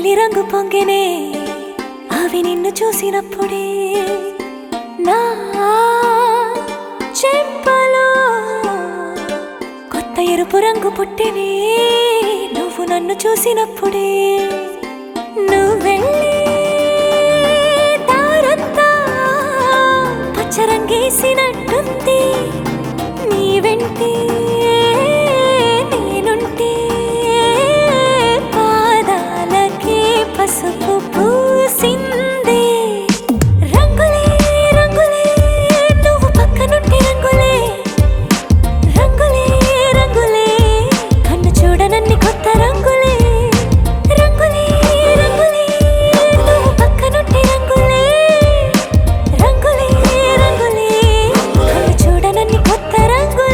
తీపి రంగు పొంగినే అవి నిన్ను చూసినప్పుడే నా చెంపలో కొత్త ఎరుపు రంగు పుట్టినే నువ్వు నన్ను చూసినప్పుడే నువ్వెళ్ళే దారంతా పచ్చరంగేసినట్టుంది నీ వెంటే నేనుంటే పాదాలకే పసుపు పూసిందే రంగులే రంగులే నువ్వు పక్కనుంటే రంగులే రంగులే రంగులే కన్ను చూడనన్ని కొత్త రంగులే రంగులే రంగులే నువ్వు పక్కనుంటే రంగులే రంగులే రంగులే కన్ను చూడనన్ని కొత్త రంగులే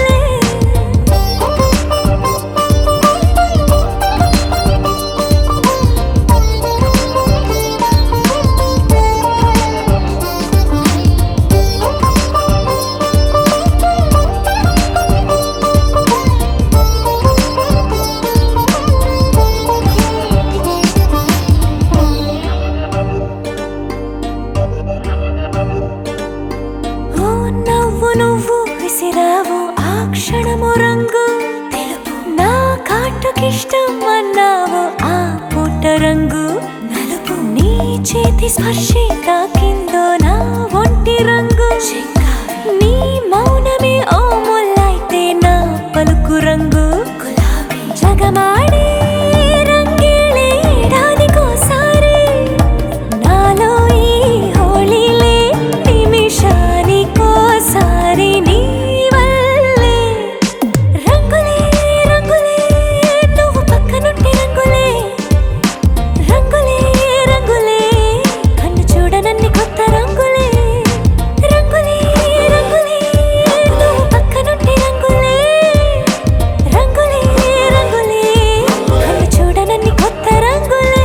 ఓ నవ్వు నువ్వు విసిరావు ఆ క్షణము రంగు తెలుపు నా కాటుకిష్టం అన్నావు ఆ పుట్ట రంగు నలుపు నీ చేతి స్పర్శే తాకిందో నా ఒంటి రంగు నీ మౌనమే ఓ ముల్లైతే నా పలుకు రంగు గులాబీ జగమాడే రంగేళే ఏడాదికోసారి నాలో ఈ హోళీలే నిమిషానికోసారి నీ వల్లే రంగులే రంగులే నువ్వు పక్కనుంటే రంగులే రంగులే రంగులే కన్ను చూడనన్ని కొత్త రంగులే రంగులే రంగులే నువ్వు పక్కనుంటే రంగులే రంగులే రంగులే కన్ను చూడనన్ని కొత్త రంగులే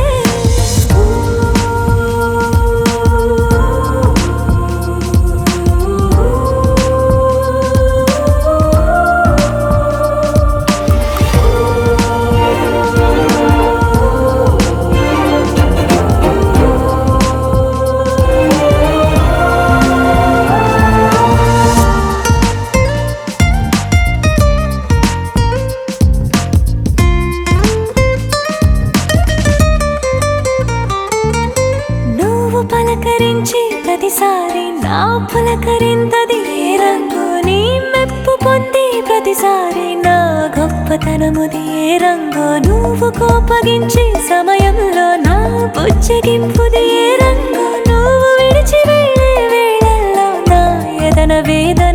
నువ్వు పలకరించి ప్రతిసారి నా పులకరింతది ఏ రంగు నీ మెప్పు పొంది ప్రతిసారి నా గొప్పతనముది ఏ రంగు నువ్వు కోపగించే సమయంలో నా బుజ్జగింపుది ఏ రంగు నువ్వు విడిచి వెళ్ళే వేళల్లో నా ఎదన వేదన